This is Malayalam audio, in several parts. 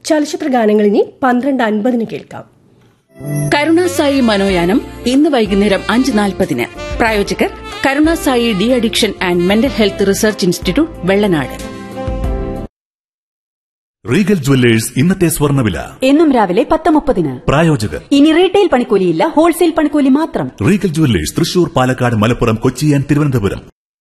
ചലച്ചിത്ര ഗാനങ്ങൾ ഇനി പന്ത്രണ്ട് അൻപതിന് കേൾക്കാം കരുണാസായി മനോയാനം ഇന്ന് വൈകുന്നേരം അഞ്ച് നാൽപ്പതിന് പ്രായോജകർ Karunasai D addiction and mental health research institute Vellanad regal jewellers ഇന്നത്തെ സ്വർണ്ണവില എന്നും രാവിലെ പത്ത് മുപ്പതിന് പ്രായോജകർ ഇനി റീറ്റെയിൽ പണിക്കൂലിയില്ല ഹോൾസെയിൽ പണിക്കൂലി മാത്രം regal jewellers Thrissur Palakkad Malappuram Kochi and Thiruvananthapuram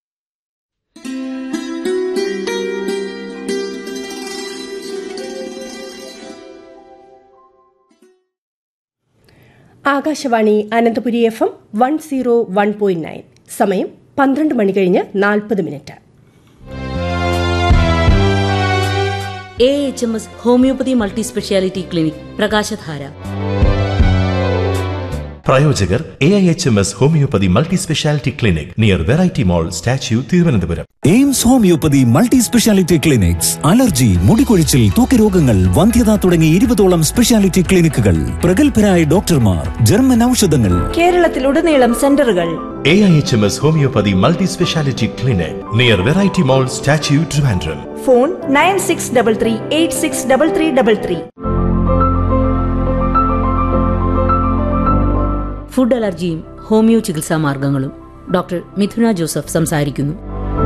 Akashvani Ananthapuri F M one zero one point nine സമയം പന്ത്രണ്ട് മണി കഴിഞ്ഞ് നാൽപ്പത് minute A H M S homoeopathy multi speciality clinic Prakashadhara പ്രായോജകർ A I H M S homoeopathy multi speciality clinic near variety mall statue Thiruvananthapuram AIMS homoeopathy multi speciality clinics allergy മുടികൊഴിച്ചിൽ തൂക്കരോഗങ്ങൾ വന്ധ്യത തുടങ്ങി ഇരുപതോളം സ്പെഷ്യാലിറ്റി ക്ലിനിക്കുകൾ പ്രഗത്ഭരായ ഡോക്ടർമാർ ജർമ്മൻ ഔഷധങ്ങൾ കേരളത്തിലുടനീളം സെന്ററുകൾ A I H M S homoeopathy multi speciality clinic near variety mall statue Trivandrum phone nine six double three eight six double three double three food അലർജിയും ഹോമിയോ ചികിത്സാ മാർഗങ്ങളും ഡോക്ടർ മിഥുന ജോസഫ് സംസാരിക്കുന്നു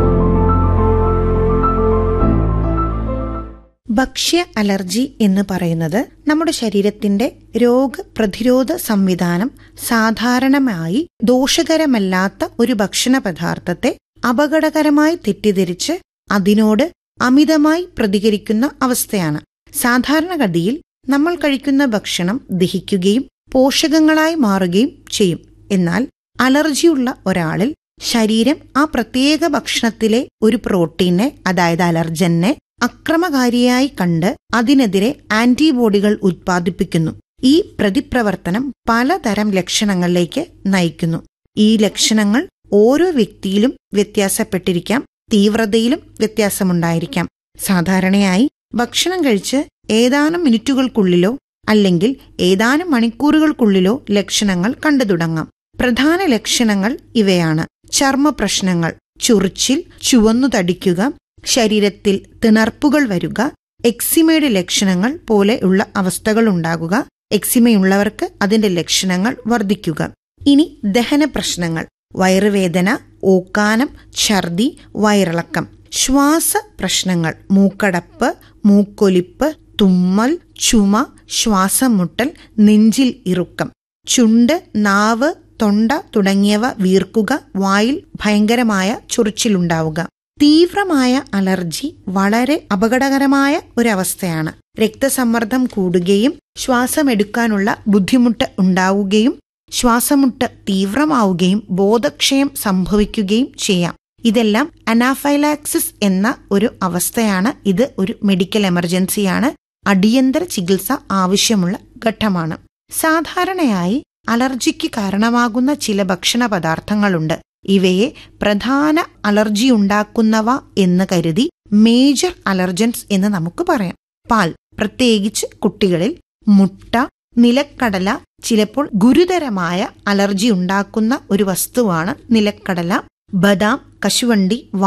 ഭക്ഷ്യ അലർജി എന്ന് പറയുന്നത് നമ്മുടെ ശരീരത്തിന്റെ രോഗപ്രതിരോധ സംവിധാനം സാധാരണമായി ദോഷകരമല്ലാത്ത ഒരു ഭക്ഷണ പദാർത്ഥത്തെ അപകടകരമായി തെറ്റിദ്ധരിച്ച് അതിനോട് അമിതമായി പ്രതികരിക്കുന്ന അവസ്ഥയാണ് സാധാരണഗതിയിൽ നമ്മൾ കഴിക്കുന്ന ഭക്ഷണം ദഹിക്കുകയും പോഷകങ്ങളായി മാറുകയും ചെയ്യും എന്നാൽ അലർജിയുള്ള ഒരാളിൽ ശരീരം ആ പ്രത്യേക ഭക്ഷണത്തിലെ ഒരു പ്രോട്ടീനെ അതായത് അലർജനെ അക്രമകാരിയായി കണ്ട് അതിനെതിരെ ആന്റിബോഡികൾ ഉത്പാദിപ്പിക്കുന്നു ഈ പ്രതിപ്രവർത്തനം പലതരം ലക്ഷണങ്ങളിലേക്ക് നയിക്കുന്നു ഈ ലക്ഷണങ്ങൾ ഓരോ വ്യക്തിയിലും വ്യത്യാസപ്പെട്ടിരിക്കാം തീവ്രതയിലും വ്യത്യാസമുണ്ടായിരിക്കാം സാധാരണയായി ഭക്ഷണം കഴിച്ച് ഏതാനും മിനിറ്റുകൾക്കുള്ളിലോ അല്ലെങ്കിൽ ഏതാനും മണിക്കൂറുകൾക്കുള്ളിലോ ലക്ഷണങ്ങൾ കണ്ടു തുടങ്ങാം പ്രധാന ലക്ഷണങ്ങൾ ഇവയാണ് ചർമ്മ പ്രശ്നങ്ങൾ ചൊറിച്ചിൽ ചുവന്നു തടിക്കുക ശരീരത്തിൽ തിണർപ്പുകൾ വരുക എക്സിമയുടെ ലക്ഷണങ്ങൾ പോലെയുള്ള അവസ്ഥകൾ ഉണ്ടാകുക എക്സിമയുള്ളവർക്ക് അതിന്റെ ലക്ഷണങ്ങൾ വർദ്ധിക്കുക ഇനി ദഹന പ്രശ്നങ്ങൾ വയറുവേദന ഓക്കാനം ഛർദി വയറിളക്കം ശ്വാസ പ്രശ്നങ്ങൾ മൂക്കടപ്പ് മൂക്കൊലിപ്പ് തുമ്മൽ ചുമ ശ്വാസമുട്ടൽ നെഞ്ചിൽ ഇറുക്കം ചുണ്ട് നാവ് തൊണ്ട തുടങ്ങിയവ വീർക്കുക വായിൽ ഭയങ്കരമായ ചൊറിച്ചിലുണ്ടാവുക തീവ്രമായ അലർജി വളരെ അപകടകരമായ ഒരവസ്ഥയാണ് രക്തസമ്മർദ്ദം കൂടുകയും ശ്വാസമെടുക്കാനുള്ള ബുദ്ധിമുട്ട് ഉണ്ടാവുകയും ശ്വാസമുട്ട് തീവ്രമാവുകയും ബോധക്ഷയം സംഭവിക്കുകയും ചെയ്യാം ഇതെല്ലാം അനാഫൈലാക്സിസ് എന്ന ഒരു അവസ്ഥയാണ് ഇത് ഒരു മെഡിക്കൽ എമർജൻസിയാണ് അടിയന്തര ചികിത്സ ആവശ്യമുള്ള ഘട്ടമാണ് സാധാരണയായി അലർജിക്ക് കാരണമാകുന്ന ചില ഭക്ഷണ പദാർത്ഥങ്ങളുണ്ട് ഇവയെ പ്രധാന അലർജി ഉണ്ടാക്കുന്നവ എന്ന് കരുതി മേജർ അലർജൻസ് എന്ന് നമുക്ക് പറയാം പാൽ പ്രത്യേകിച്ച് കുട്ടികളിൽ മുട്ട നിലക്കടല ചിലപ്പോൾ ഗുരുതരമായ അലർജി ഉണ്ടാക്കുന്ന ഒരു വസ്തുവാണ് നിലക്കടല ബദാം കശുവണ്ടി